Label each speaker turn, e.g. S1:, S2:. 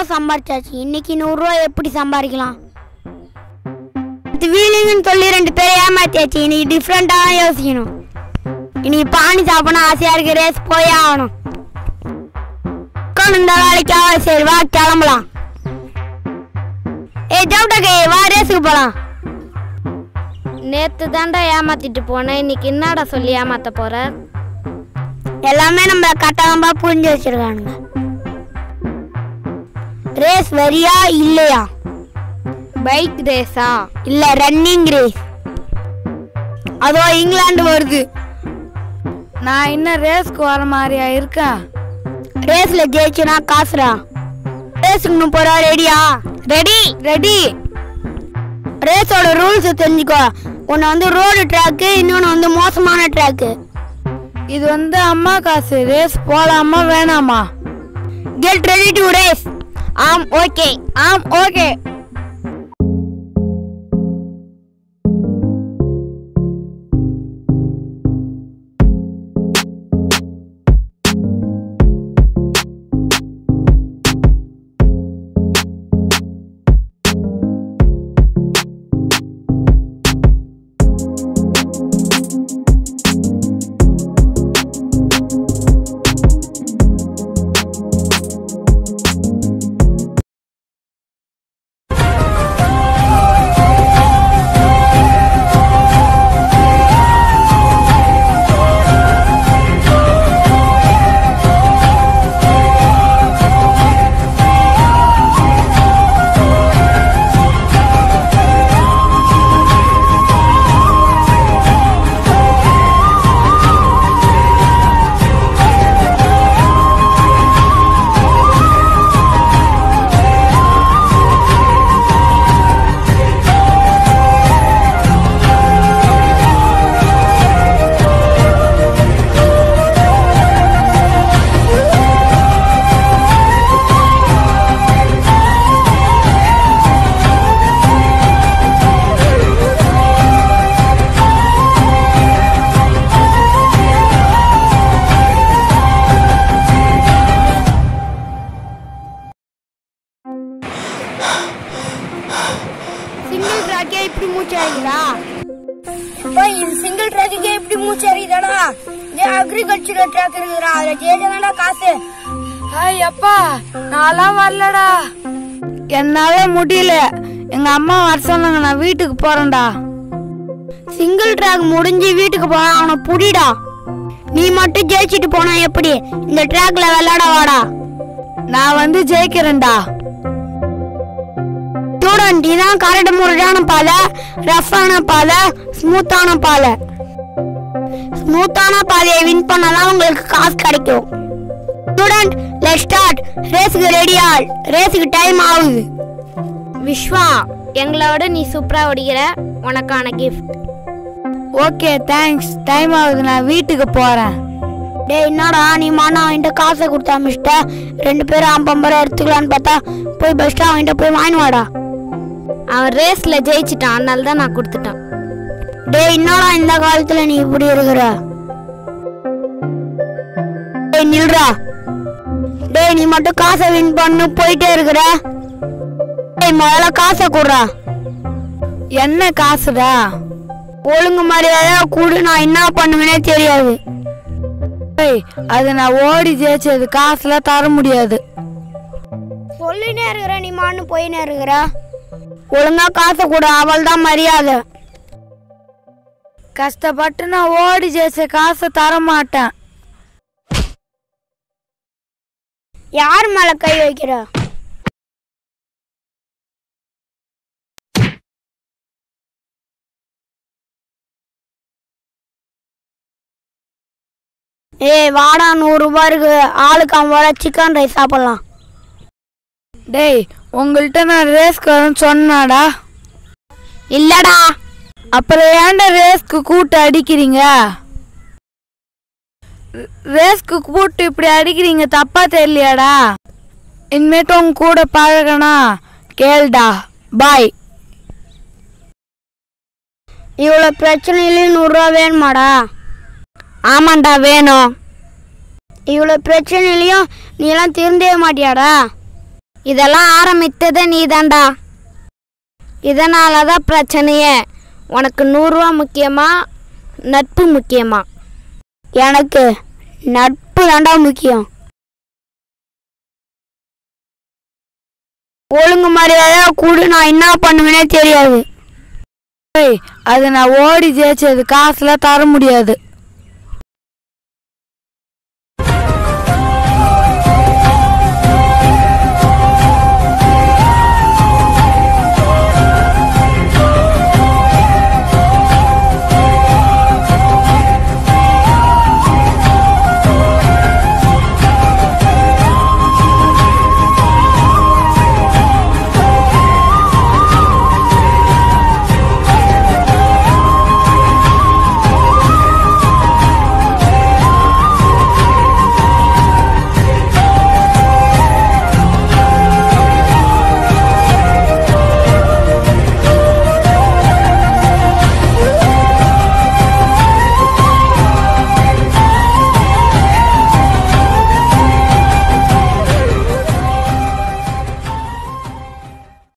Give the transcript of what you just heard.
S1: சம்பாரிச்சாச்சு இன்னைக்கு நூறுரூவா எப்படி சம்பாதிக்கலாம் வீலிங்னு சொல்லி ரெண்டு பேரை ஏமாத்தியாச்சு இன்னைக்கு டிஃப்ரெண்ட்டாக யோசிக்கணும் இன்னைக்கு பானி சாப்பிடணும் ஆசையாக இருக்கு ரேஸ் போயே ஆகணும் உட்காந்து இந்த வேலைக்காக சரி வா கிளம்பலாம் ஏய் ஜவுட்டகே வா ரேஸுக்கு போகலாம்
S2: நேத்து தாண்டா ஏமாத்திட்டு போனேன் இன்னைக்கு என்னடா சொல்லி ஏமாத்த போற
S1: எல்லாமே நம்ம கட்டணமா புரிஞ்சு வச்சிருக்கானுங்க ரேஸ் வரியா இல்லையா
S2: பைக் ரேஸா
S1: இல்ல ரன்னிங் ரேஸ் அதோ இங்கிலாந்து வருது
S2: நான் இன்னும் ரேஸ்க்கு வர மாதிரியா இருக்கேன்
S1: ரேஸ்ல ஜெயிச்சுனா காசுடா ரேஸுக்கு போறா ரெடியா ரெடி ரெடி ரேஸோட ரூல்ஸ் தெரிஞ்சுக்கோ ஒன்று வந்து ரோடு ட்ராக்கு இன்னொன்று வந்து மோசமான ட்ராக்கு
S2: இது வந்து அம்மா காசு ரேஸ் போலாமா வேணாமா
S1: கெட் ரெடி டு ரேஸ் ஆம் ஓகே
S2: ஆம் ஓகே
S1: சிங்கிள் ட்ராக்கே இப்படி மூச்சு அடிக்கிறா இப்போ இது சிங்கிள் ட்ராக்குக்கே இப்படி மூச்சு அடிக்குதாடா இது அக்ரிகல்ச்சரல் ட்ராக் இருக்குதுடா அதுல ஜெயிச்சதாடா காசு
S2: ஐய் அப்பா நான்லாம் வரலடா என்னால முடியல எங்க அம்மா வர சொன்னாங்க நான் வீட்டுக்கு போறேன்டா
S1: சிங்கிள் ட்ராக் முடிஞ்சு வீட்டுக்கு போனா அவனை புடிடா நீ மட்டும் ஜெயிச்சிட்டு போனா எப்படி இந்த ட்ராக்ல விளையாட வாடா
S2: நான் வந்து ஜெயிக்கிறேன்டா
S1: ஸ்டூடெண்ட் இதான் கரடு முரடான பாலை ரஃப்பான பாலை ஸ்மூத்தான பாலை ஸ்மூத்தான பாதையை வின் பண்ணாதான் உங்களுக்கு காசு கிடைக்கும் ஸ்டூடெண்ட் லெட் ஸ்டார்ட் ரேஸுக்கு ரெடியா ரேஸுக்கு டைம் ஆகுது
S2: விஸ்வா எங்களோட நீ சூப்பரா ஓடிக்கிற உனக்கான கிஃப்ட் ஓகே தேங்க்ஸ் டைம் ஆகுது நான் வீட்டுக்கு போறேன்
S1: டேய் என்னடா நீ மானா அவன்கிட்ட காசை கொடுத்தா மிஸ்ட ரெண்டு பேரும் ஐம்பது ரூபா எடுத்துக்கலான்னு பார்த்தா போய் பெஸ்ட்டாக அவன்கிட்ட போய் வாங்கி வாடா
S2: அவன் ரேஸ்ல ஜெயிச்சிட்டான் அதனால தான் நான் கொடுத்துட்டான்
S1: டேய் என்னடா இந்த காலத்துல நீ இப்படி இருக்கிற டேய் நில்றா டேய் நீ மட்டும் காசை வின் பண்ணு போயிட்டே இருக்கிற டேய் முதல்ல காசை குடுறா
S2: என்ன காசுடா
S1: ஒழுங்கு மரியாதையா கூடு நான் என்ன பண்ணுவேனே தெரியாது
S2: ஏய் அது நான் ஓடி ஜெயிச்சது காசுலாம் தர முடியாது
S1: சொல்லினே இருக்கிற நீ மான்னு போயினே இருக்கிற ஒழுங்கா காசை கொடு அவள் தான் மரியாதை
S2: கஷ்டப்பட்டு நான் ஓடி ஜெயிச்ச காசை தர மாட்டேன்
S1: யார் மேல கை வைக்கிற ஏய் வாடா நூறு ரூபாய் இருக்கு ஆளுக்கு ஐம்பது ரூபா சிக்கன் ரைஸ் சாப்பிடலாம்
S2: டேய் உங்கள்கிட்ட நான் ரேஸ்க்கு வரேன்னு சொன்னாடா
S1: இல்லடா
S2: அப்புறம் ஏன்டா ரேஸ்க்கு கூட்டு அடிக்கிறீங்க ரே- ரேஸ்க்கு கூட்டு இப்படி அடிக்கிறீங்க தப்பா தெரியலையாடா இனிமேட்டு உங்க கூட பழகனா கேளுடா பாய்
S1: இவ்வளோ பிரச்சனையிலையும் நூறுரூவா வேணுமாடா ஆமாண்டா வேணும் இவ்வளோ பிரச்சனையிலையும் நீ எல்லாம் திருந்தவே மாட்டியாடா
S2: இதெல்லாம் ஆரம்பித்ததே நீதான்டா இதனால தான் பிரச்சனையே உனக்கு நூறுரூவா முக்கியமா நட்பு முக்கியமா
S1: எனக்கு நட்பு தாண்டா முக்கியம் ஒழுங்கு மரியாதை கூடு நான் என்ன பண்ணுவேனே தெரியாது
S3: ஏய் அது நான் ஓடி ஜெயிச்சது காசுலாம் தர முடியாது